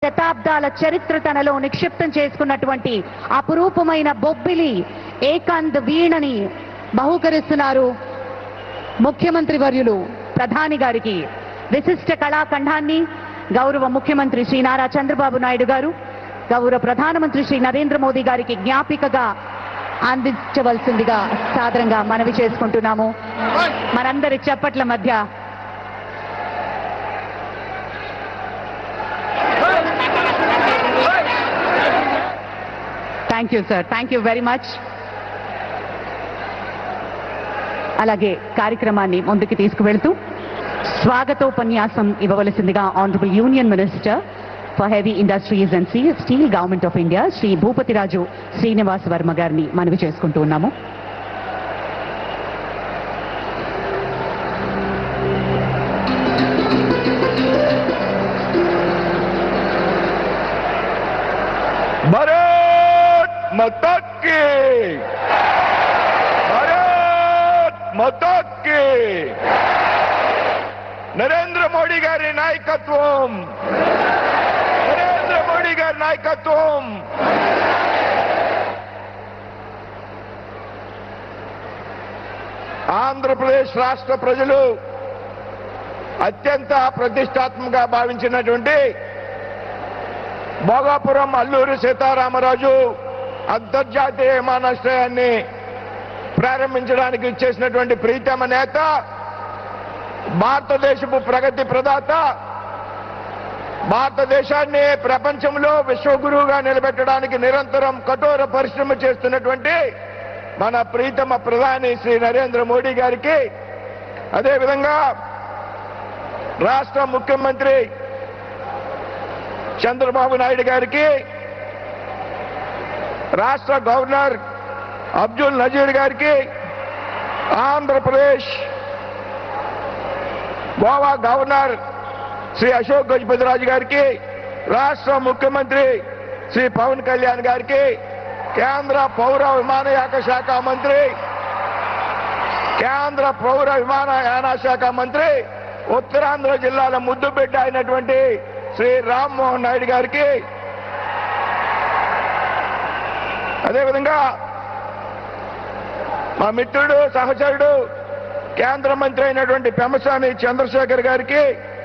శతాబ్దాల చరిత్ర తనలో నిక్షిప్తం చేసుకున్నటువంటి అపురూపమైన బొబ్బిలి ఏకాంత్ వీణని బహూకరిస్తున్నారు ముఖ్యమంత్రి వర్యులు ప్రధాని గారికి విశిష్ట కళాఖండాన్ని గౌరవ ముఖ్యమంత్రి శ్రీ నారా చంద్రబాబు నాయుడు గారు గౌరవ ప్రధానమంత్రి శ్రీ నరేంద్ర మోదీ గారికి జ్ఞాపికగా అందించవలసిందిగా సాదరంగా మనవి చేసుకుంటున్నాము మనందరి చప్పట్ల మధ్య thank you sir thank you very much అలాగే కార్యక్రమాన్ని ముందుకు తీసుకువెళ్తూ స్వాగతోపన్యాసం ఇవ్వవలసిందిగా honourable union minister for heavy industries and steel government of India Shri Bhupathiraju Srinivas Varma గారిని మనవి చేసుకుంటూ ఉన్నాము భారత్ మతకి భారత్ మతకి నరేంద్ర మోడీ గారి నాయకత్వం నరేంద్ర మోడీ గారి నాయకత్వం ఆంధ్రప్రదేశ్ రాష్ట్ర ప్రజలు అత్యంత ప్రతిష్టాత్మకంగా భావించినటువంటి భోగాపురం అల్లూరి సీతారామరాజు అంతర్జాతీయ విమానాశ్రయాన్ని ప్రారంభించడానికి ఇచ్చేసినటువంటి ప్రీతమ నేత భారతదేశపు ప్రగతి ప్రదాత భారతదేశాన్ని ప్రపంచంలో విశ్వగురువుగా నిలబెట్టడానికి నిరంతరం కఠోర పరిశ్రమ చేస్తున్నటువంటి మన ప్రీతమ ప్రధాని శ్రీ నరేంద్ర మోడీ గారికి అదేవిధంగా రాష్ట్ర ముఖ్యమంత్రి చంద్రబాబు నాయుడు గారికి రాష్ట్ర గవర్నర్ అబ్దుల్ నజీర్ గారికి ఆంధ్రప్రదేశ్ గోవా గవర్నర్ శ్రీ అశోక్ గజపతిరాజు గారికి రాష్ట్ర ముఖ్యమంత్రి శ్రీ పవన్ కళ్యాణ్ గారికి కేంద్ర పౌర విమానయాన శాఖ మంత్రి కేంద్ర పౌర విమానయాన శాఖ మంత్రి ఉత్తరాంధ్ర జిల్లాల ముద్దుబిడ్డ అయినటువంటి శ్రీ రామ్మోహన్ నాయుడు గారికి అదేవిధంగా మా మిత్రుడు సహచరుడు కేంద్ర మంత్రి అయినటువంటి పెమసాని చంద్రశేఖర్ గారికి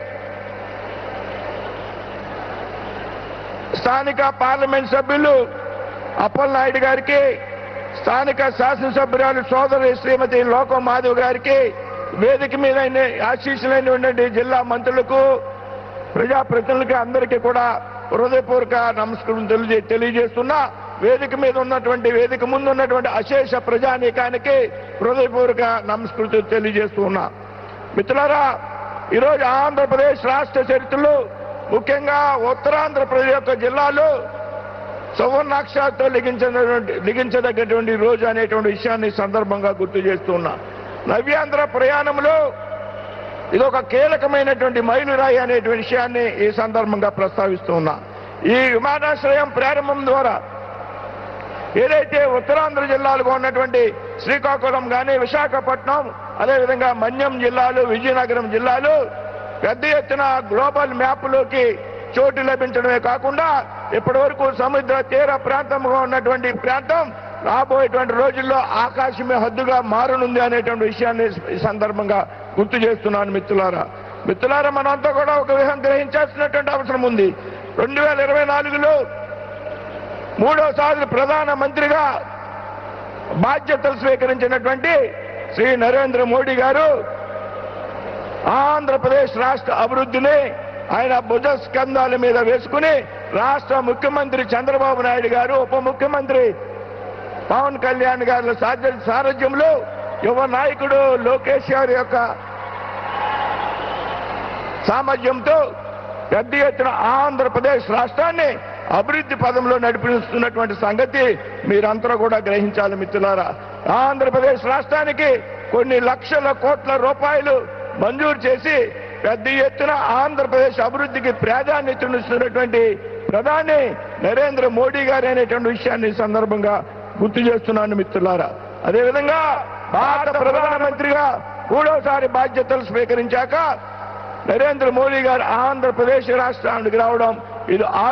స్థానిక పార్లమెంట్ సభ్యులు అప్పలనాయుడు గారికి స్థానిక శాసనసభ్యురాలు సోదరి శ్రీమతి లోకం మాధవ్ గారికి వేదిక మీద ఆశీస్సులైనటువంటి జిల్లా మంత్రులకు ప్రజాప్రతినిధులకి అందరికీ కూడా హృదయపూర్వక నమస్కారం తెలియజే తెలియజేస్తున్నా వేదిక మీద ఉన్నటువంటి వేదిక ముందు ఉన్నటువంటి అశేష ప్రజానీకానికి హృదయపూర్వక నమస్కృతి తెలియజేస్తూ ఉన్నా మిత్రులారా ఈరోజు ఆంధ్రప్రదేశ్ రాష్ట్ర చరిత్రలో ముఖ్యంగా ఉత్తరాంధ్రప్రదేశ్ యొక్క జిల్లాలో సువర్ణాక్షరాలతో లిఖించినటువంటి లిఖించదగ్గటువంటి రోజు అనేటువంటి విషయాన్ని ఈ సందర్భంగా గుర్తు చేస్తున్నా నవ్యాంధ్ర ప్రయాణంలో ఇది ఒక కీలకమైనటువంటి మైలురాయి అనేటువంటి విషయాన్ని ఈ సందర్భంగా ప్రస్తావిస్తూ ఉన్నా ఈ విమానాశ్రయం ప్రారంభం ద్వారా ఏదైతే ఉత్తరాంధ్ర జిల్లాలుగా ఉన్నటువంటి శ్రీకాకుళం కానీ విశాఖపట్నం అదేవిధంగా మన్యం జిల్లాలు విజయనగరం జిల్లాలు పెద్ద ఎత్తున గ్లోబల్ మ్యాప్లోకి చోటు లభించడమే కాకుండా ఇప్పటి వరకు సముద్ర తీర ప్రాంతంగా ఉన్నటువంటి ప్రాంతం రాబోయేటువంటి రోజుల్లో ఆకాశమే హద్దుగా మారనుంది అనేటువంటి విషయాన్ని ఈ సందర్భంగా గుర్తు చేస్తున్నాను మిత్రులారా మిత్రులారా మనంతా కూడా ఒక విషయం గ్రహించాల్సినటువంటి అవసరం ఉంది రెండు వేల ఇరవై నాలుగులో మూడోసారి ప్రధాన మంత్రిగా బాధ్యతలు స్వీకరించినటువంటి శ్రీ నరేంద్ర మోడీ గారు ఆంధ్రప్రదేశ్ రాష్ట్ర అభివృద్ధిని ఆయన భుజ స్కంధాల మీద వేసుకుని రాష్ట్ర ముఖ్యమంత్రి చంద్రబాబు నాయుడు గారు ఉప ముఖ్యమంత్రి పవన్ కళ్యాణ్ గారి సాధ్య- సారథ్యంలో యువ నాయకుడు లోకేష్ గారి యొక్క సామర్థ్యంతో పెద్ద ఎత్తున ఆంధ్రప్రదేశ్ రాష్ట్రాన్ని అభివృద్ధి పదంలో నడిపిస్తున్నటువంటి సంగతి మీరంతా కూడా గ్రహించాలి మిత్రులారా ఆంధ్రప్రదేశ్ రాష్ట్రానికి కొన్ని లక్షల కోట్ల రూపాయలు మంజూరు చేసి పెద్ద ఎత్తున ఆంధ్రప్రదేశ్ అభివృద్ధికి ప్రాధాన్యతనిస్తున్నటువంటి ప్రధాని నరేంద్ర మోడీ గారు అనేటువంటి విషయాన్ని ఈ సందర్భంగా గుర్తు చేస్తున్నాను మిత్రులారా అదేవిధంగా భారత ప్రధానమంత్రిగా మూడోసారి బాధ్యతలు స్వీకరించాక నరేంద్ర మోడీ గారు ఆంధ్రప్రదేశ్ రాష్ట్రానికి రావడం ఇది